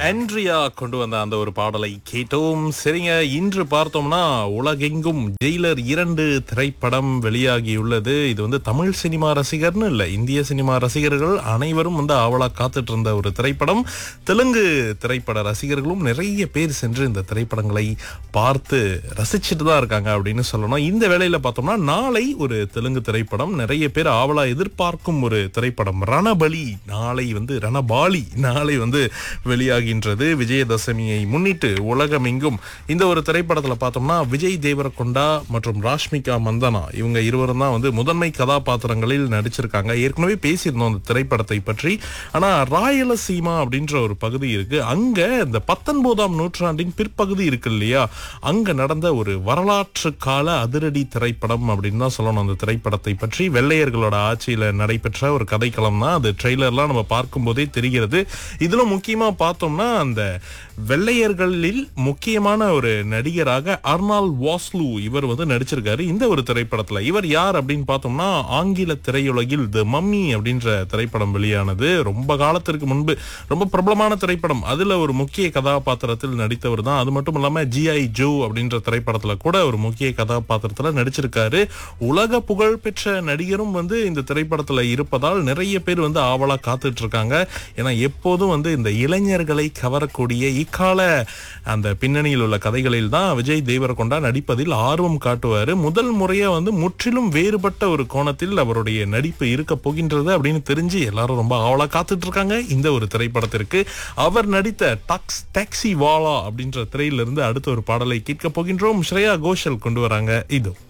Andrea கொண்டு வந்த அந்த ஒரு பாடலை கேட்டோம் சரிங்க இன்று பார்த்தோம்னா உலகெங்கும் ஜெயிலர் இரண்டு திரைப்படம் வெளியாகியுள்ளது இது வந்து தமிழ் சினிமா ரசிகர்னு இல்லை இந்திய சினிமா ரசிகர்கள் அனைவரும் வந்து ஆவலா காத்துட்டு இருந்த ஒரு திரைப்படம் தெலுங்கு திரைப்பட ரசிகர்களும் நிறைய பேர் சென்று இந்த திரைப்படங்களை பார்த்து ரசிச்சுட்டு தான் இருக்காங்க அப்படின்னு சொல்லணும் இந்த வேளையில பார்த்தோம்னா நாளை ஒரு தெலுங்கு திரைப்படம் நிறைய பேர் ஆவலா எதிர்பார்க்கும் ஒரு திரைப்படம் ரணபலி நாளை வந்து ரணபாலி நாளை வந்து வெளியாகின்றது விஜயதசமியை முன்னிட்டு உலகமெங்கும் இந்த ஒரு திரைப்படத்துல பார்த்தோம்னா விஜய் தேவரகொண்டா மற்றும் ராஷ்மிகா மந்தனா இவங்க இருவரும் தான் வந்து முதன்மை கதாபாத்திரங்களில் நடிச்சிருக்காங்க ஏற்கனவே பேசியிருந்தோம் அந்த திரைப்படத்தை பற்றி ஆனா ராயலசீமா அப்படின்ற ஒரு பகுதி இருக்கு அங்க இந்த பத்தொன்பதாம் நூற்றாண்டின் பிற்பகுதி இருக்கு இல்லையா அங்க நடந்த ஒரு வரலாற்று கால அதிரடி திரைப்படம் அப்படின்னு தான் சொல்லணும் அந்த திரைப்படத்தை பற்றி வெள்ளையர்களோட ஆட்சியில நடைபெற்ற ஒரு கதைக்களம் தான் அது ட்ரெய்லர்லாம் நம்ம பார்க்கும்போதே தெரிகிறது இதுல முக்கியமா பார்த்தோம்னா அந்த வெள்ளையர்களில் முக்கியமான ஒரு நடிகராக அர்னால் வாஸ்லு இவர் வந்து நடிச்சிருக்காரு இந்த ஒரு திரைப்படத்துல இவர் யார் அப்படின்னு பார்த்தோம்னா ஆங்கில திரையுலகில் த மம்மி அப்படின்ற திரைப்படம் வெளியானது ரொம்ப காலத்திற்கு முன்பு ரொம்ப பிரபலமான திரைப்படம் அதுல ஒரு முக்கிய கதாபாத்திரத்தில் நடித்தவர் தான் அது மட்டும் இல்லாம ஜிஐ ஜோ அப்படின்ற திரைப்படத்துல கூட ஒரு முக்கிய கதாபாத்திரத்துல நடிச்சிருக்காரு உலக புகழ் பெற்ற நடிகரும் வந்து இந்த திரைப்படத்துல இருப்பதால் நிறைய பேர் வந்து ஆவலா காத்துட்டு இருக்காங்க ஏன்னா எப்போதும் வந்து இந்த இளைஞர்களை கவரக்கூடிய இக்கால அந்த பின்னணியில் உள்ள கதைகளில் தான் விஜய் தேவரகொண்டா நடிப்பதில் ஆர்வம் காட்டுவாரு முதல் முறையா வந்து முற்றிலும் வேறுபட்ட ஒரு கோணத்தில் அவருடைய நடிப்பு இருக்க போகின்றது அப்படின்னு தெரிஞ்சு எல்லாரும் ரொம்ப ஆவலா காத்துட்டு இருக்காங்க இந்த ஒரு திரைப்படத்திற்கு அவர் நடித்த டாக்ஸ் டாக்ஸி வாலா அப்படின்ற திரையிலிருந்து அடுத்த ஒரு பாடலை கேட்க போகின்றோம் ஸ்ரேயா கோஷல் கொண்டு வராங்க இதோ